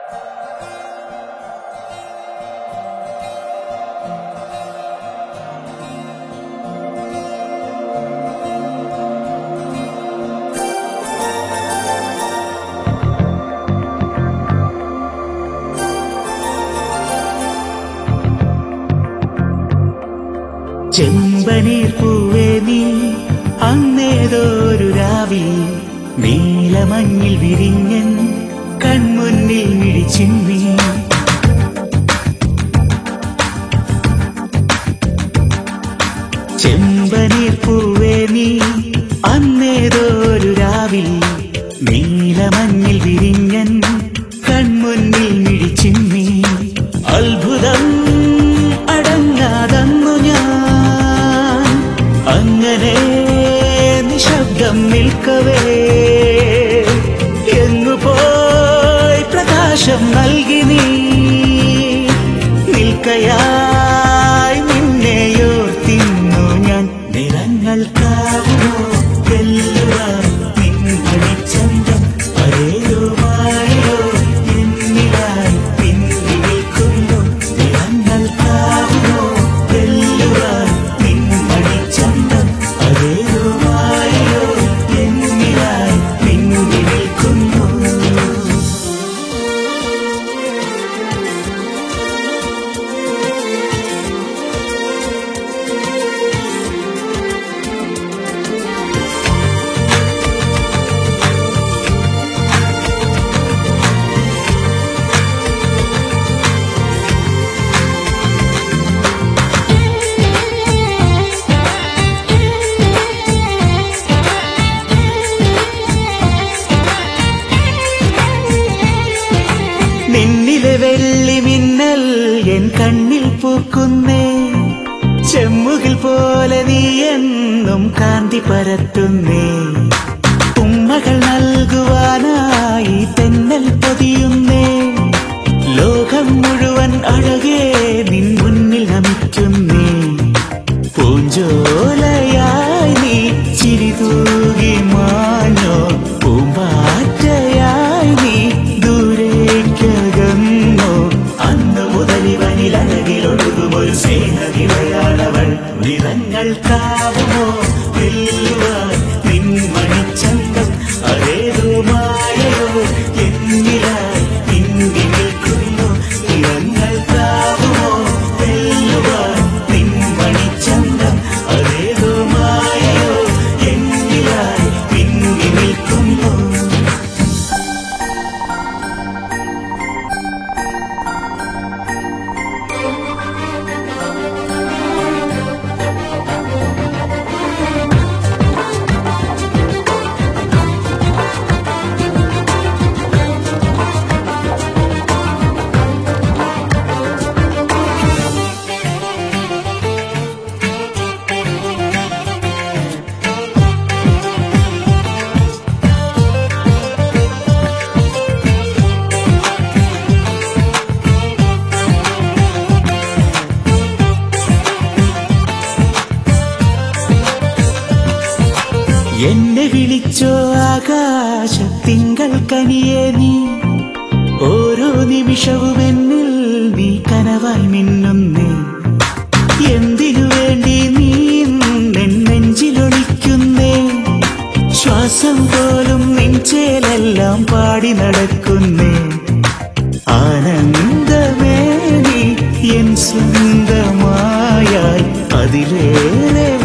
ചെമ്പനീർ പൂവേ നീ അന്നേതോരു രാവിൽ നീലമഞ്ഞിൽ വിരിഞ്ഞൻ കൺമുന്നിൽ മിഴിച്ചിന്നി ചെമ്പനീർ പൂവേ നീ അന്നേതോരു രാവിൽ നീലമഞ്ഞിൽ വിരിഞ്ഞൻ കൺമുന്നിൽ മിഴിച്ചിന്നി അത്ഭുതം അടങ്ങാതന്നു ഞാൻ അങ്ങനെ നിശബ്ദം നിൽക്കവേ എങ്ങു പോയി പ്രകാശം നൽകി നീ നിൽക്കയായി നിന്നെയോർത്തിന്നു ഞാൻ നിറങ്ങൾക്കാവുമോ വെല്ലുവാൻ നിൻകണിച്ചന്തം പരേതുമായോ എന്നിലായി പിന്നി നിൽക്കുന്നു നിറങ്ങൾക്കാവുമോ വെല്ലുവാൻ നിൻകണിച്ചന്തം പരേതുമായോ എന്നിലായി പിന്നി നിൽക്കുന്നു നിന്നിലെ വെള്ളി മിന്നൽ എൻ കണ്ണിൽ പൂക്കുന്നേ ചെമ്മുകിൽ പോലെ നീ എന്നും കാന്തി പരത്തുന്നേ ഉമ്മകൾ നൽകുവാനായി തെന്നൽ പൊതിയുന്നേ ലോകം മുഴുവൻ അഴകേ നിൻ മുന്നിൽ നമിക്കുന്നേ പൂഞ്ചോലയായി നീ ചിരി തൂകി മാഞ്ഞോ പൂമ്പാറ്റയായി നീ ദൂരേക്കകന്നോ അന്ന് മുതൽ ഇവനിൽ അഴകിലൊഴുകും ഒരു സ്നേഹനിവയാളവൾ നിറങ്ങൾ കാവുമോ വെല്ലുവാൻ നിൻ മണിച്ചന്തം അതേതോ മായയോ എന്നിലായി പിന്തി നിൽക്കുന്നു നിറങ്ങൾ കാവുമോ വെല്ലുവാൻ നിൻ മണിച്ചന്തം അതേതോ മായയോ എന്നിലായി പിന്തി നിൽക്കുന്നു എന്നെ വിളിച്ചോ ആകാശ തിങ്കൾ കനിയേ നീ ഓരോ നിമിഷവും എന്നിൽ നീ കനവായി മിന്നുന്നേ എന്തിനു വേണ്ടി നീ എൻ നെഞ്ചിലൊളിക്കുന്നേ ശ്വാസം പോലും നെഞ്ചേലെല്ലാം പാടി നടക്കുന്നേ ആനന്ദമേ നീ എൻ സ്വന്തമായാൽ അതിലേറെ